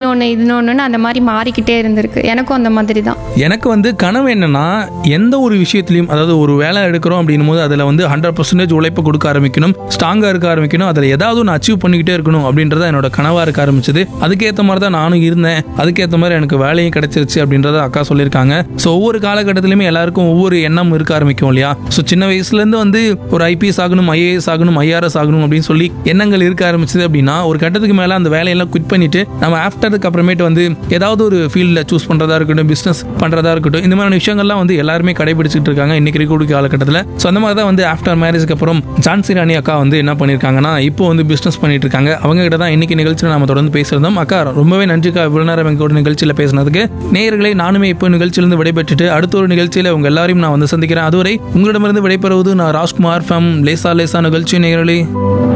ஒன்று இது ஒன்றுன்னு அந்த மாதிரி மாறிக்கிட்டே இருந்திருக்கு எனக்கும் அந்த மாதிரி தான் எனக்கு வந்து கனவு என்னன்னா எந்த ஒரு விஷயத்துலையும் அதாவது ஒரு வேலை எடுக்கிறோம் அப்படின்னும் போது அதில் வந்து ஹண்ட்ரட் பர்சன்டேஜ் உழைப்பு கொடுக்க ஆரம்பிக்கணும் ஸ்ட்ராங்காக இருக்க ஆரம்பிக்கணும் அதில் ஏதாவது ஒன்று அச்சீவ் பண்ணிக்கிட்டே இருக்கணும் அப்படின்றத என்னோட கனவாக இருக்க ஆரம்பிச்சது அதுக்கேற்ற மாதிரி தான் நானும் இருந்தேன் அதுக்கேற்ற மாதிரி எனக்கு வேலையும் கிடைச்சிருச்சு அப்படின்றத அக்கா சொல்லியிருக்காங்க ஸோ ஒவ்வொரு காலகட்டத்திலுமே எல்லாருக்கும் ஒவ்வொரு எண்ணம் இருக்க ஆரம்பிக்கும் இல்லையா ஸோ சின்ன வயசுலேருந்து வந்து ஒரு ஐபிஎஸ் ஆகணும் ஐஏஎஸ் ஆகணும் ஐஆர்எஸ் ஆகணும் அப்படின்னு சொல்லி எண்ணங்கள் இருக்க ஆரம்பிச்சது அப்படின்னா ஒரு கட்டத்துக்கு மேலே அந்த வேலையெல்லாம் குவிட் பண்ணிட்டு நம்ம ஆஃப்டருக்கு அப்புறமேட்டு வந்து ஏதாவது ஒரு ஃபீல்டில் சூஸ் பண்ணுறதா இருக்கட்டும் பிஸ்னஸ் பண்ணுறதா இருக்கட்டும் இந்த மாதிரியான விஷயங்கள்லாம் வந்து எல்லாருமே கடைபிடிச்சிட்டு இருக்காங்க இன்னைக்கு இருக்கக்கூடிய காலகட்டத்தில் ஸோ அந்த மாதிரி தான் வந்து ஆஃப்டர் மேரேஜ்க்கு அப்புறம் ஜான்சி ராணி அக்கா வந்து என்ன பண்ணியிருக்காங்கன்னா இப்போ வந்து பிஸ்னஸ் பண்ணிட்டு இருக்காங்க அவங்க கிட்ட தான் இன்னைக்கு நிகழ்ச்சியில் நாம தொடர்ந்து பேசுறதும் அக்கா ரொம்பவே நன்றிக்கா இவ்வளோ நேரம் எங்களோட நிகழ்ச்சியில் பேசினதுக்கு நேயர்களை நானுமே இப்போ நிகழ்ச்சியிலிருந்து விடைபெற்றுட்டு அடுத்த ஒரு நிகழ்ச்சியில் உங்க எல்லாரையும் நான் வந்து சந்திக்கிறேன் அதுவரை உங்களிடமிருந்து விடைபெறுவது நான் ராஜ்குமார் ஃபம் லேசா லேசா நிகழ்ச்சி நேயர்களே